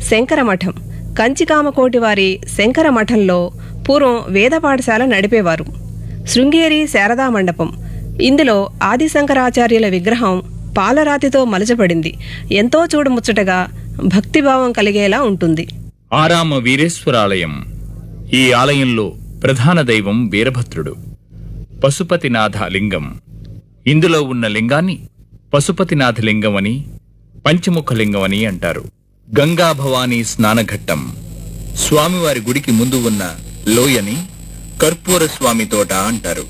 శంకరమఠం కంచికామకోటి వారి శంకరమఠంలో పూర్వం వేద పాఠశాల నడిపేవారు శృంగేరి శారదా మండపం ఇందులో ఆదిశంకరాచార్యుల విగ్రహం పాలరాతితో మలచబడింది ఎంతో చూడముచ్చటగా భక్తిభావం కలిగేలా ఉంటుంది ఆరామ వీరేశ్వరాలయం ఈ ఆలయంలో ప్రధాన దైవం వీరభద్రుడు పశుపతినాథ లింగం ఇందులో ఉన్న లింగాన్ని పశుపతినాథ లింగం అని పంచముఖ లింగం అని అంటారు గంగా భవానీ స్నానఘట్టం స్వామివారి గుడికి ముందు ఉన్న లోయని కర్పూర స్వామి తోట అంటారు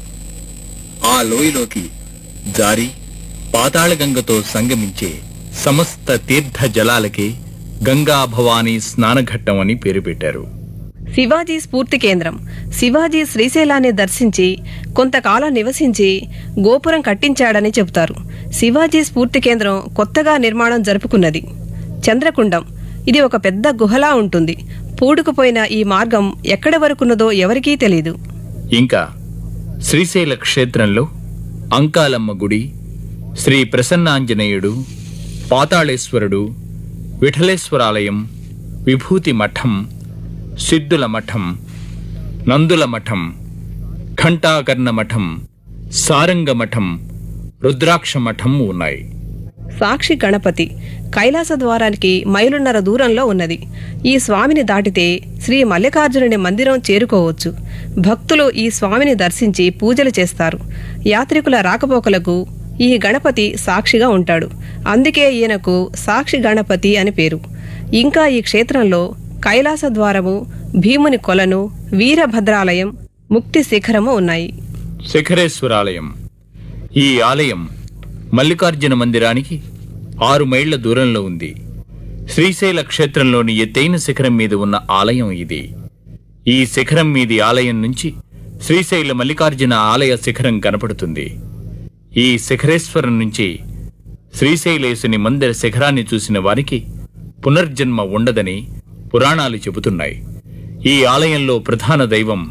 ఆ లోయలోకి జారి పాతాళగంగతో సంగమించే సమస్త తీర్థ జలాలకి గంగా భవానీ స్నానఘట్టం అని పేరు పెట్టారు శివాజీ స్ఫూర్తి కేంద్రం శివాజీ శ్రీశైలాన్ని దర్శించి కొంతకాలం నివసించి గోపురం కట్టించాడని చెబుతారు శివాజీ స్ఫూర్తి కేంద్రం కొత్తగా నిర్మాణం జరుపుకున్నది చంద్రకుండం ఇది ఒక పెద్ద గుహలా ఉంటుంది పూడుకుపోయిన ఈ మార్గం ఎక్కడి వరకున్నదో ఎవరికీ తెలీదు ఇంకా శ్రీశైల క్షేత్రంలో అంకాలమ్మ గుడి శ్రీ ప్రసన్నాంజనేయుడు పాతాళేశ్వరుడు విఠలేశ్వరాలయం విభూతి మఠం సిద్ధుల మఠం నందుల మఠం ఘంటాకర్ణ మఠం సారంగ మఠం రుద్రాక్ష మఠం ఉన్నాయి సాక్షి గణపతి కైలాస ద్వారానికి మైలున్నర దూరంలో ఉన్నది ఈ స్వామిని దాటితే శ్రీ మల్లికార్జునుని మందిరం చేరుకోవచ్చు భక్తులు ఈ స్వామిని దర్శించి పూజలు చేస్తారు యాత్రికుల రాకపోకలకు ఈ గణపతి సాక్షిగా ఉంటాడు అందుకే ఈయనకు సాక్షి గణపతి అని పేరు ఇంకా ఈ క్షేత్రంలో కైలాస ద్వారము భీముని కొలను వీరభద్రాలయం ముక్తి శిఖరము ఉన్నాయి శిఖరేశ్వరాలయం ఈ ఆలయం మల్లికార్జున మందిరానికి ఆరు మైళ్ల దూరంలో ఉంది శ్రీశైల క్షేత్రంలోని ఎత్తైన శిఖరం మీద ఉన్న ఆలయం ఇది ఈ శిఖరం మీది ఆలయం నుంచి శ్రీశైల మల్లికార్జున ఆలయ శిఖరం కనపడుతుంది ఈ శిఖరేశ్వరం నుంచి శ్రీశైలేశుని మందిర శిఖరాన్ని చూసిన వారికి పునర్జన్మ ఉండదని పురాణాలు చెబుతున్నాయి ఈ ఆలయంలో ప్రధాన దైవం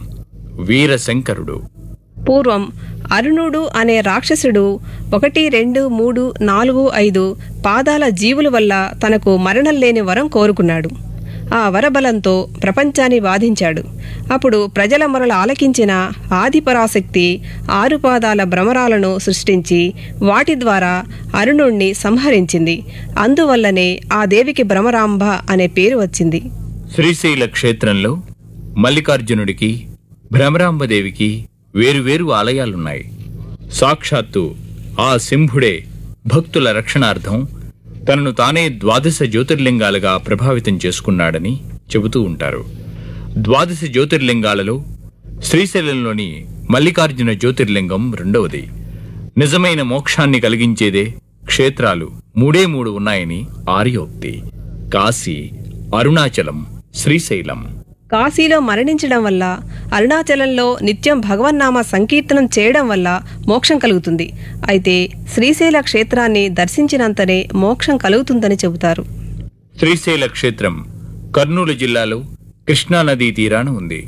వీరశంకరుడు పూర్వం అరుణుడు అనే రాక్షసుడు ఒకటి రెండు మూడు నాలుగు ఐదు పాదాల జీవుల వల్ల తనకు మరణం లేని వరం కోరుకున్నాడు ఆ వరబలంతో ప్రపంచాన్ని బాధించాడు అప్పుడు ప్రజల మొరలు ఆలకించిన ఆదిపరాశక్తి ఆరు పాదాల భ్రమరాలను సృష్టించి వాటి ద్వారా అరుణుణ్ణి సంహరించింది అందువల్లనే ఆ దేవికి భ్రమరాంబ అనే పేరు వచ్చింది శ్రీశైల క్షేత్రంలో మల్లికార్జునుడికి భ్రమరాంబదేవికి వేరువేరు ఆలయాలున్నాయి సాక్షాత్తు ఆ సింహుడే భక్తుల రక్షణార్థం తనను తానే ద్వాదశ జ్యోతిర్లింగాలుగా ప్రభావితం చేసుకున్నాడని చెబుతూ ఉంటారు ద్వాదశ జ్యోతిర్లింగాలలో శ్రీశైలంలోని మల్లికార్జున జ్యోతిర్లింగం రెండవది నిజమైన మోక్షాన్ని కలిగించేదే క్షేత్రాలు మూడే మూడు ఉన్నాయని ఆర్యోక్తి కాశీ అరుణాచలం శ్రీశైలం కాశీలో మరణించడం వల్ల అరుణాచలంలో నిత్యం భగవన్నామ సంకీర్తనం చేయడం వల్ల మోక్షం కలుగుతుంది అయితే శ్రీశైల క్షేత్రాన్ని దర్శించినంతనే మోక్షం కలుగుతుందని చెబుతారు శ్రీశైల క్షేత్రం కర్నూలు జిల్లాలో కృష్ణానదీ తీరాన ఉంది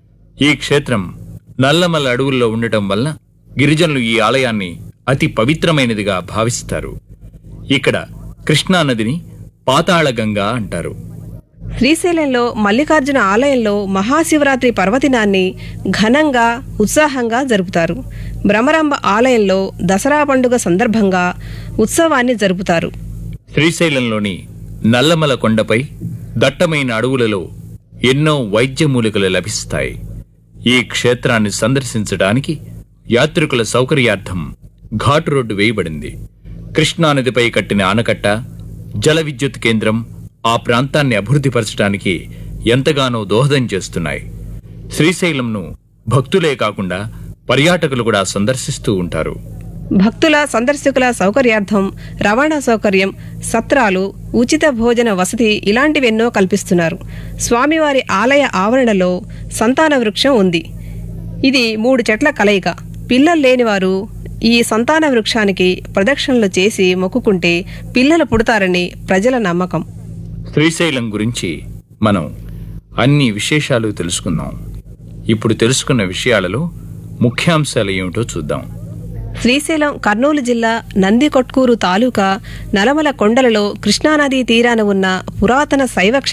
ఈ క్షేత్రం నల్లమల్ల అడవుల్లో ఉండటం వల్ల గిరిజనులు ఈ ఆలయాన్ని అతి పవిత్రమైనదిగా భావిస్తారు ఇక్కడ కృష్ణానదిని పాతాళగంగా అంటారు శ్రీశైలంలో మల్లికార్జున ఆలయంలో మహాశివరాత్రి పర్వదినాన్ని ఘనంగా ఉత్సాహంగా జరుపుతారు భ్రమరాంబ ఆలయంలో దసరా పండుగ సందర్భంగా ఉత్సవాన్ని జరుపుతారు శ్రీశైలంలోని నల్లమల కొండపై దట్టమైన అడవులలో ఎన్నో వైద్య మూలికలు లభిస్తాయి ఈ క్షేత్రాన్ని సందర్శించడానికి యాత్రికుల సౌకర్యార్థం ఘాటు రోడ్డు వేయబడింది కృష్ణానదిపై కట్టిన ఆనకట్ట జల విద్యుత్ కేంద్రం ఆ ప్రాంతాన్ని అభివృద్ధిపరచడానికి ఎంతగానో దోహదం చేస్తున్నాయి శ్రీశైలంను భక్తులే కాకుండా పర్యాటకులు కూడా సందర్శిస్తూ ఉంటారు భక్తుల సందర్శకుల సౌకర్యార్థం రవాణా సౌకర్యం సత్రాలు ఉచిత భోజన వసతి ఇలాంటివెన్నో కల్పిస్తున్నారు స్వామివారి ఆలయ ఆవరణలో సంతాన వృక్షం ఉంది ఇది మూడు చెట్ల కలయిక పిల్లలు లేనివారు ఈ సంతాన వృక్షానికి ప్రదక్షిణలు చేసి మొక్కుకుంటే పిల్లలు పుడతారని ప్రజల నమ్మకం శ్రీశైలం గురించి మనం అన్ని విశేషాలు తెలుసుకుందాం ఇప్పుడు తెలుసుకున్న విషయాలలో ముఖ్యాంశాలు ఏమిటో చూద్దాం శ్రీశైలం కర్నూలు జిల్లా నందికొట్కూరు తాలూకా నలమల కొండలలో కృష్ణానదీ తీరాన ఉన్న పురాతన శైవ